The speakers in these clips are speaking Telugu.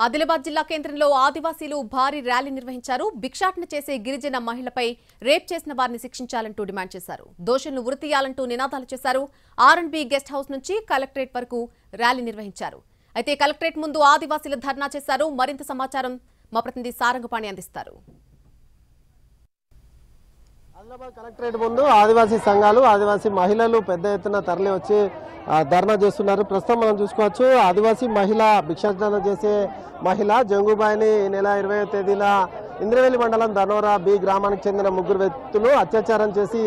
ఆదిలాబాద్ జిల్లా కేంద్రంలో ఆదివాసీలు భారీ ర్యాలీ నిర్వహించారు భిక్షాటన చేసే గిరిజన మహిళపై రేప్ చేసిన వారిని శిక్షించాలంటూ డిమాండ్ చేశారు దోషులను ఉరితీయాలంటూ నినాదాలు చేశారు R and B guest house నుంచి కలెక్టరేట్ వరకు ర్యాలీ నిర్వహించారు అయితే కలెక్టరేట్ ముందు ఆదివాసీలు ధర్నా చేశారు మరింత సమాచారం మా ప్రతినిధి సారంగపాణి అందిస్తారు ఆదిలాబాద్ కలెక్టరేట్ ముందు ఆదివాసీ సంఘాలు ఆదివాసీ మహిళలు పెద్ద ఎత్తున తరలి వచ్చి ఆ, ధర్నా చేస్తున్నారు ప్రస్తుతం మనం చూసుకోవచ్చు ఆదివాసీ మహిళ భిక్షాటన చేసే మహిళ జంగుబాయిని ఈ నెల ఇరవై తేదీన ఇంద్రవెల్లి మండలం ధనోరా బి గ్రామానికి చెందిన ముగ్గురు వ్యక్తులు అత్యాచారం చేసి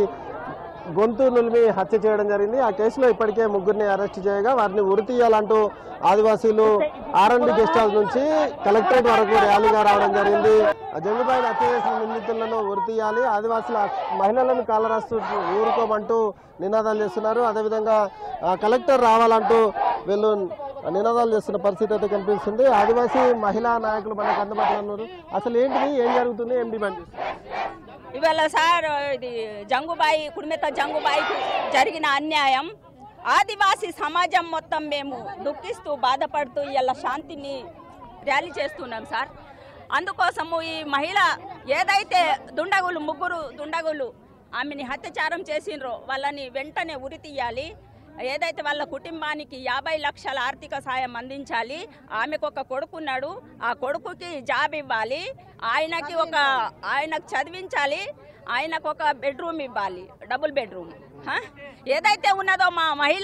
గొంతు నులిమి హత్య చేయడం జరిగింది ఆ కేసులో ఇప్పటికే ముగ్గురిని అరెస్ట్ చేయగా వారిని ఉరి తీయాలంటూ ఆదివాసీలు ఆర్ఎండి గెస్ట్ హౌస్ నుంచి కలెక్టరేట్ వరకు ర్యాలీగా రావడం జరిగింది ఆ జంగుబాయిని హత్య చేసిన నిందితులను ఉరి తీయాలి ఆదివాసుల మహిళలను కాలరాస్తూ ఊరుకోమంటూ నినాదాలు చేస్తున్నారు అదేవిధంగా ఆ, కలెక్టర్ రావాలంటూ వీళ్ళు నినాదాలు చేస్తున్న పరిస్థితి అయితే కనిపిస్తుంది ఆదివాసీ మహిళా నాయకులు మనకు అందుబాటులో ఉన్నారు అసలు ఏంటిది ఏం జరుగుతుంది ఏం డిమాండ్ చేస్తున్నారు ఇవాళ సార్ ఇది జంగుబాయి కుడిమెత జంగుబాయికి జరిగిన అన్యాయం ఆదివాసీ సమాజం మొత్తం మేము దుఃఖిస్తూ బాధపడుతూ ఇవాళ శాంతిని ర్యాలీ చేస్తున్నాం సార్ అందుకోసము ఈ మహిళ ఏదైతే దుండగులు ముగ్గురు దుండగులు ఆమెని హత్యాచారం చేసిండ్రో వాళ్ళని వెంటనే ఉరి తీయాలి ఏదైతే వాళ్ళ కుటుంబానికి యాభై లక్షల ఆర్థిక సాయం అందించాలి ఆమెకు ఒక కొడుకున్నాడు ఆ కొడుకుకి జాబ్ ఇవ్వాలి ఆయనకి ఒక ఆయనకు చదివించాలి ఆయనకు ఒక బెడ్రూమ్ ఇవ్వాలి డబుల్ బెడ్రూమ్ హ? ఏదైతే ఉన్నదో మా మహిళ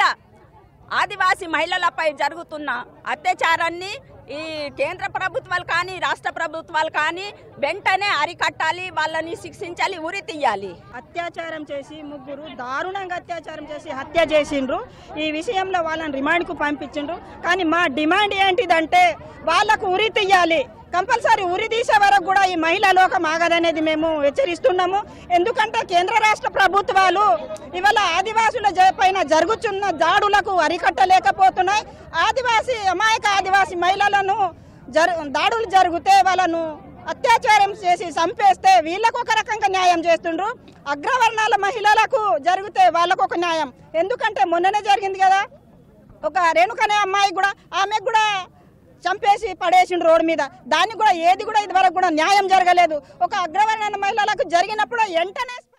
ఆదివాసీ మహిళలపై జరుగుతున్న అత్యాచారాన్ని ఈ కేంద్ర ప్రభుత్వాలు కానీ రాష్ట్ర ప్రభుత్వాలు కానీ వెంటనే అరికట్టాలి వాళ్ళని శిక్షించాలి ఉరి తీయాలి అత్యాచారం చేసి ముగ్గురు దారుణంగా అత్యాచారం చేసి హత్య చేసిండ్రు ఈ విషయంలో వాళ్ళని రిమాండ్కు పంపించిండ్రు కానీ మా డిమాండ్ ఏంటిదంటే వాళ్ళకు ఉరి తీయాలి కంపల్సరీ ఉరి తీసే వరకు కూడా ఈ మహిళా లోకం ఆగదనేది మేము హెచ్చరిస్తున్నాము ఎందుకంటే కేంద్ర రాష్ట్ర ప్రభుత్వాలు ఇవాళ ఆదివాసుల జ- పైన జరుగుతున్న దాడులకు అరికట్టలేకపోతున్నాయి ఆదివాసీ అమాయక ఆదివాసీ మహిళలను జరు దాడులు జరిగితే వాళ్ళను అత్యాచారం చేసి చంపేస్తే వీళ్ళకు ఒక రకంగా న్యాయం చేస్తుండ్రు అగ్రవర్ణాల మహిళలకు జరిగితే వాళ్ళకు ఒక న్యాయం ఎందుకంటే మొన్ననే జరిగింది కదా ఒక రేణుకనే అమ్మాయి కూడా ఆమె కూడా చంపేసి పడేసిండు రోడ్డు మీద దానికి కూడా ఏది కూడా ఇదివరకు కూడా న్యాయం జరగలేదు ఒక అగ్రవర్ణ మహిళలకు జరిగినప్పుడు వెంటనే